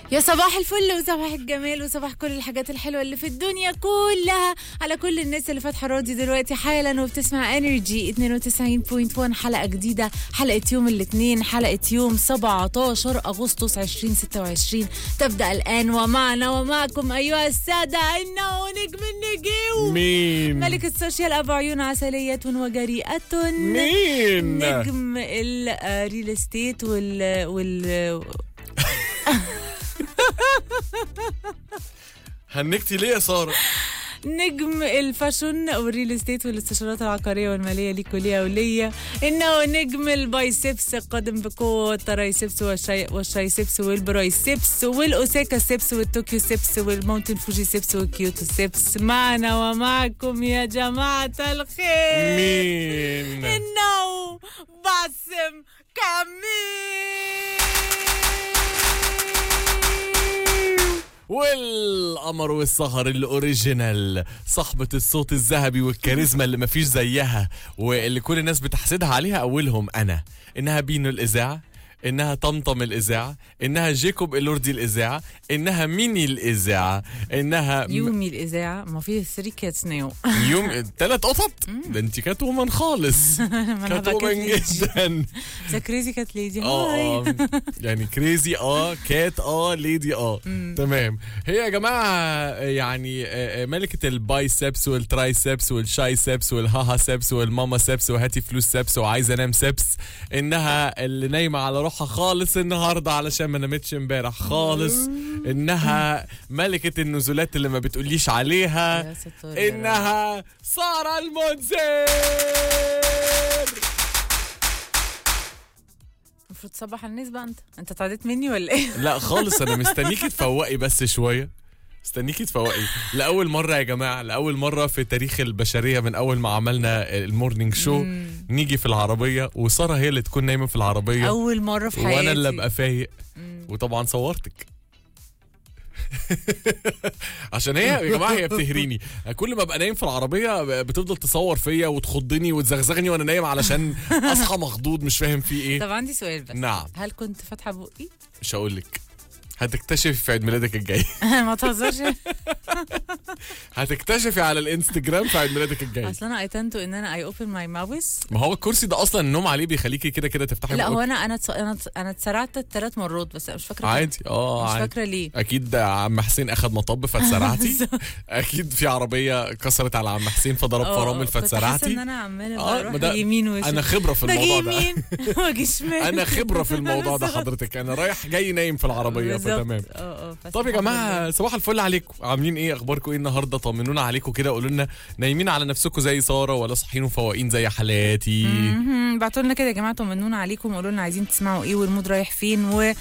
يا صباح الفل وصباح الجمال وصباح كل الحاجات الحلوه اللي في الدنيا كلها على كل الناس اللي فاتحه راديو دلوقتي حالا وبتسمع انرجي 92.1 حلقه جديده حلقه يوم الاثنين حلقه يوم 17 اغسطس 2026 تبدا الان ومعنا ومعكم ايها الساده انه نجم النجوم مين ملك السوشيال ابو عيون عسليه وجريئه مين نجم الريل استيت وال وال هنكتي ليه يا ساره نجم الفاشون والريل استيت والاستشارات العقاريه والماليه ليك وليا وليا انه نجم البايسبس القادم بقوه الترايسبس والشي والشايسبس والبرايسبس والاوساكا سبس والطوكيو سبس والماونتن فوجي سبس والكيوتو سبس معنا ومعكم يا جماعه الخير مين انه باسم كميل والقمر والسهر الاوريجينال صاحبة الصوت الذهبي والكاريزما اللي مفيش زيها واللي كل الناس بتحسدها عليها اولهم انا انها بينو الاذاعة انها طمطم الاذاعة انها جيكوب الوردي الاذاعة انها ميني الاذاعة انها م- يومي الاذاعه ما في 3 كاتس ناو يوم ثلاث قطط ده انت كات وومن خالص كات وومن جدا ذا كريزي كات ليدي اه اه يعني كريزي اه كات اه ليدي اه تمام هي يا جماعه يعني آه، آه، ملكه البايسبس والترايسبس والشايسبس والهاها سبس والماما سبس وهاتي فلوس سبس وعايزه انام سبس انها اللي نايمه على روحها خالص النهارده علشان ما نامتش امبارح خالص انها ملكه النزولات اللي ما بتقوليش عليها يا ستار يا رب. انها ساره المنذر المفروض تصبح على الناس بقى انت انت اتعديت مني ولا ايه لا خالص انا مستنيكي تفوقي بس شويه مستنيكي تفوقي لاول مره يا جماعه لاول مره في تاريخ البشريه من اول ما عملنا المورنينج شو نيجي في العربيه وساره هي اللي تكون نايمه في العربيه اول مره في حياتي وانا اللي ابقى فايق وطبعا صورتك عشان هي يا جماعه هي بتهريني كل ما ابقى نايم في العربيه بتفضل تصور فيا وتخضني وتزغزغني وانا نايم علشان اصحى مخضوض مش فاهم في ايه طب عندي سؤال بس نعم. هل كنت فاتحه بقي مش هقول لك هتكتشفي في عيد ميلادك الجاي ما تهزرش هتكتشفي على الانستجرام في عيد ميلادك الجاي اصل انا ايتنتو ان انا اي اوبن ماي ماوس ما هو الكرسي ده اصلا النوم عليه بيخليكي كده كده تفتحي لا بقك. هو انا انا اتس- انا اتس- انا اتسرعت ثلاث مرات بس أنا مش فاكره عادي اه مش عادي فاكره ليه اكيد عم حسين اخد مطب فاتسرعتي اكيد في عربيه كسرت على عم حسين فضرب آه، فرامل كنت حاسه ان فاتسرعتي انا عماله آه، ما بروح ده- يمين وشمال انا خبره في باجي الموضوع ده يمين واجي شمال انا خبره في الموضوع ده بالظبط. حضرتك انا رايح جاي نايم في العربيه بالظبط. فتمام اه اه بس طب يا الحمد جماعه لله. صباح الفل عليكم عاملين ايه اخباركم ايه النهارده طمنونا عليكم كده قولوا لنا نايمين على نفسكم زي ساره ولا صاحيين وفواقين زي حالاتي مهم. بعتوا لنا كده يا جماعه طمنونا عليكم وقولوا لنا عايزين تسمعوا ايه والمود رايح فين